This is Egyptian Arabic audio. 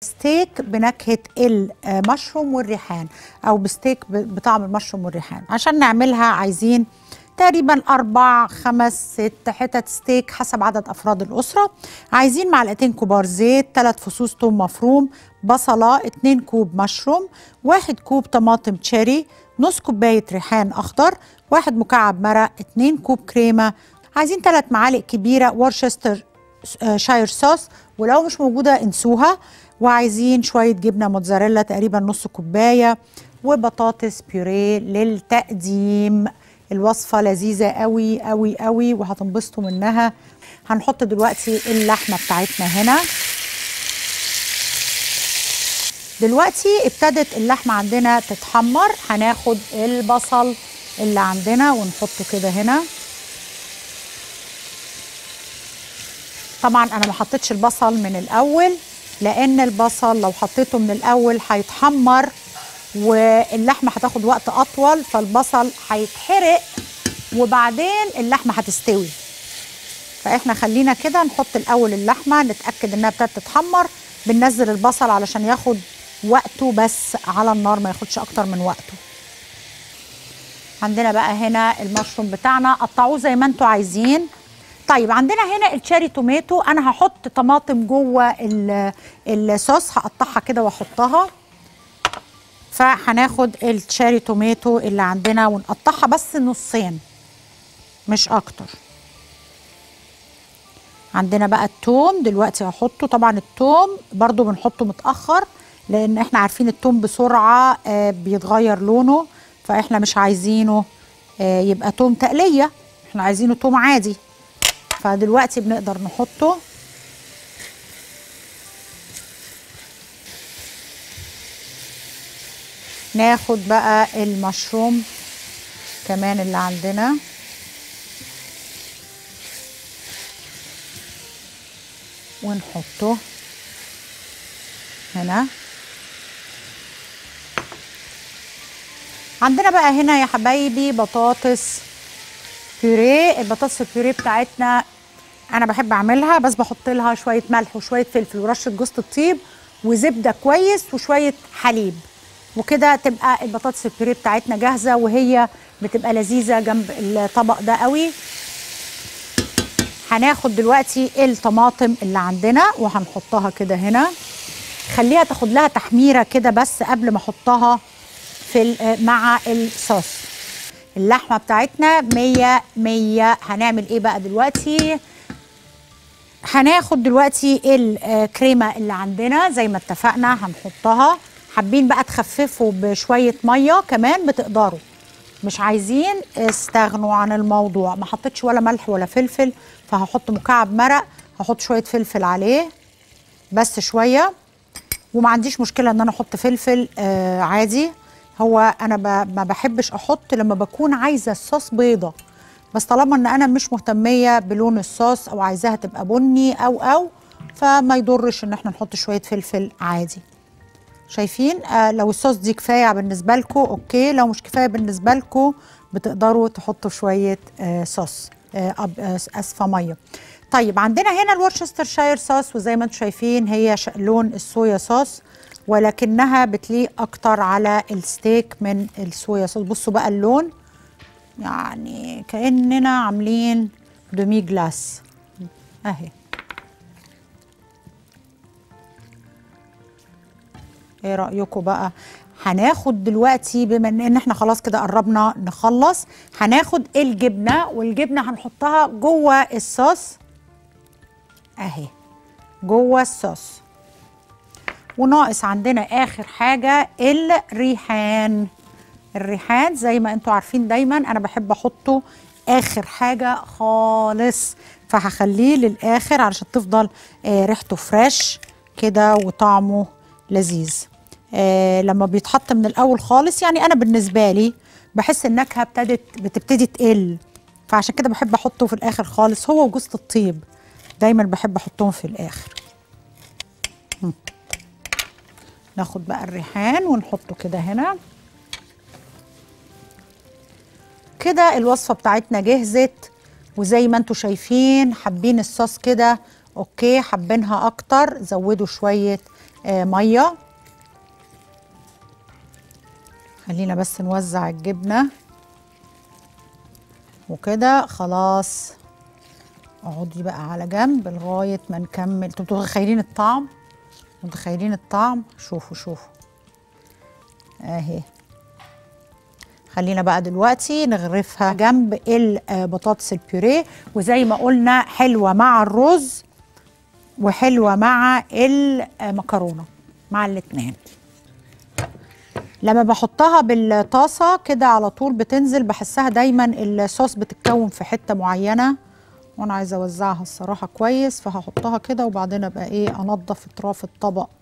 ستيك بنكهه المشروم والريحان او بستيك ب- بطعم المشروم والريحان عشان نعملها عايزين تقريبا أربع خمس ست حتت ستيك حسب عدد أفراد الأسرة عايزين معلقتين كبار زيت ثلاث فصوص توم مفروم بصلة اتنين كوب مشروم واحد كوب طماطم تشيري نص كوباية ريحان أخضر واحد مكعب مرق اتنين كوب كريمة عايزين ثلاث معالق كبيرة ورشستر آه، شاير صوص ولو مش موجودة انسوها وعايزين شوية جبنة موتزاريلا تقريبا نص كوباية وبطاطس بيوريه للتقديم الوصفة لذيذة قوي قوي قوي وهتنبسطوا منها هنحط دلوقتي اللحمة بتاعتنا هنا دلوقتي ابتدت اللحمة عندنا تتحمر هناخد البصل اللي عندنا ونحطه كده هنا طبعا انا ما حطيتش البصل من الاول لان البصل لو حطيته من الاول هيتحمر واللحمه هتاخد وقت اطول فالبصل هيتحرق وبعدين اللحمه هتستوي فاحنا خلينا كده نحط الاول اللحمه نتاكد انها ابتدت تتحمر بننزل البصل علشان ياخد وقته بس على النار ما ياخدش اكتر من وقته عندنا بقى هنا المشروم بتاعنا قطعوه زي ما انتوا عايزين طيب عندنا هنا الشيري توماتو انا هحط طماطم جوه ال- الصوص هقطعها كده واحطها فهناخد الشيري توماتو اللي عندنا ونقطعها بس نصين مش اكتر عندنا بقى التوم دلوقتي هحطه طبعا التوم برضو بنحطه متأخر لان احنا عارفين التوم بسرعة آه، بيتغير لونه فاحنا مش عايزينه آه، يبقى توم تقلية احنا عايزينه توم عادي فدلوقتي بنقدر نحطه ناخد بقى المشروم كمان اللي عندنا ونحطه هنا عندنا بقى هنا يا حبايبي بطاطس بيوريه البطاطس البيوريه بتاعتنا انا بحب اعملها بس بحط لها شويه ملح وشويه فلفل ورشه جوز الطيب وزبده كويس وشويه حليب وكده تبقى البطاطس البيوريه بتاعتنا جاهزه وهي بتبقى لذيذه جنب الطبق ده قوي هناخد دلوقتي الطماطم اللي عندنا وهنحطها كده هنا خليها تاخد لها تحميره كده بس قبل ما احطها في ال- مع الصوص اللحمه بتاعتنا 100 100 هنعمل ايه بقى دلوقتي هناخد دلوقتي الكريمه اللي عندنا زي ما اتفقنا هنحطها حابين بقى تخففوا بشويه ميه كمان بتقدروا مش عايزين استغنوا عن الموضوع ما حطيتش ولا ملح ولا فلفل فهحط مكعب مرق هحط شويه فلفل عليه بس شويه وما عنديش مشكله ان انا احط فلفل آه عادي هو انا ب- ما بحبش احط لما بكون عايزه الصوص بيضه بس طالما ان انا مش مهتميه بلون الصوص او عايزاها تبقى بني او او فما يضرش ان احنا نحط شويه فلفل عادي شايفين آه لو الصوص دي كفايه بالنسبه لكم اوكي لو مش كفايه بالنسبه لكم بتقدروا تحطوا شويه آه صوص آه أب- آه اسفه ميه طيب عندنا هنا الورشستر شاير صوص وزي ما انتم شايفين هي ش- لون الصويا صوص ولكنها بتليق اكتر على الستيك من الصويا صوص بصوا بقى اللون يعني كاننا عاملين دومي جلاس اهي ايه رايكم بقى هناخد دلوقتي بما ان احنا خلاص كده قربنا نخلص هناخد الجبنه والجبنه هنحطها جوه الصوص اهي جوه الصوص وناقص عندنا اخر حاجه الريحان الريحان زي ما انتوا عارفين دايما انا بحب احطه اخر حاجه خالص فهخليه للاخر علشان تفضل آه ريحته فريش كده وطعمه لذيذ آه لما بيتحط من الاول خالص يعني انا بالنسبه لي بحس النكهه ابتدت بتبتدي تقل فعشان كده بحب احطه في الاخر خالص هو وجوز الطيب دايما بحب احطهم في الاخر هم. ناخد بقى الريحان ونحطه كده هنا كده الوصفه بتاعتنا جهزت وزي ما انتوا شايفين حابين الصوص كده اوكي حابينها اكتر زودوا شويه آه ميه خلينا بس نوزع الجبنه وكده خلاص اقعدي بقى على جنب لغايه ما نكمل انتوا متخيلين الطعم متخيلين الطعم شوفوا شوفوا اهي خلينا بقى دلوقتي نغرفها جنب البطاطس البيوريه وزي ما قلنا حلوه مع الرز وحلوه مع المكرونه مع الاتنين لما بحطها بالطاسه كده على طول بتنزل بحسها دايما الصوص بتتكون في حته معينه وانا عايزه اوزعها الصراحه كويس فهحطها كده وبعدين ابقى ايه انضف اطراف الطبق